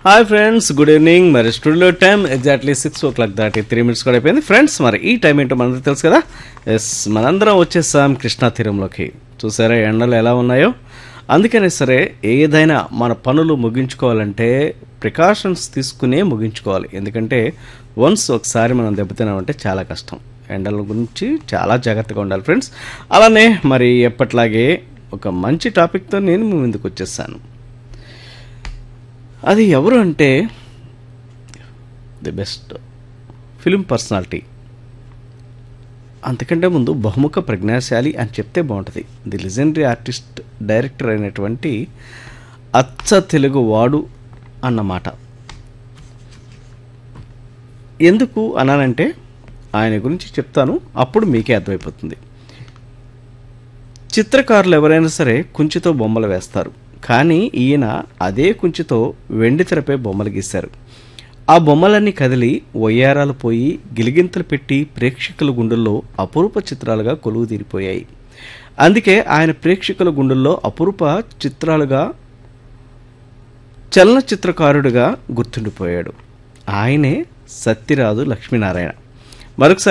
hi friends good evening మరి studio time exactly six o'clock దాటి three minutes కూడా అయిపోయింది ఫ్రెండ్స్ మరి ఈ టైం ఏంటో మనందరికీ తెలుసు కదా ఎస్ మనందరం వచ్చేసాం కృష్ణా తీరంలోకి చూసారా ఎండలు ఎలా ఉన్నాయో అందుకనే సరే ఏదైనా మన పనులు ముగించుకోవాలంటే ప్రికాషన్స్ తీసుకునే ముగించుకోవాలి ఎందుకంటే వన్స్ ఒకసారి మనం దెబ్బతినామంటే చాలా కష్టం ఎండల గురించి చాలా జాగ్రత్తగా ఉండాలి ఫ్రెండ్స్ అలానే మరి ఎప్పట్లాగే ఒక మంచి టాపిక్తో నేను మీ ముందుకు వచ్చేసాను అది ఎవరు అంటే ది బెస్ట్ ఫిలిం పర్సనాలిటీ అంతకంటే ముందు బహుముఖ ప్రజ్ఞాశాలి అని చెప్తే బాగుంటుంది ది లెజెండరీ ఆర్టిస్ట్ డైరెక్టర్ అయినటువంటి అచ్చ తెలుగు వాడు అన్నమాట ఎందుకు అన్నానంటే ఆయన గురించి చెప్తాను అప్పుడు మీకే అర్థమైపోతుంది చిత్రకారులు ఎవరైనా సరే కుంచితో బొమ్మలు వేస్తారు కానీ ఈయన అదే కుంచితో వెండి తెరపై బొమ్మలు గీశారు ఆ బొమ్మలన్నీ కదిలి వయ్యారాలు పోయి గిలిగింతలు పెట్టి ప్రేక్షకుల గుండెల్లో అపురూప చిత్రాలుగా కొలువు తీరిపోయాయి అందుకే ఆయన ప్రేక్షకుల గుండెల్లో అపురూప చిత్రాలుగా చలనచిత్రకారుడిగా గుర్తుండిపోయాడు ఆయనే సత్యరాజు లక్ష్మీనారాయణ మరొకసారి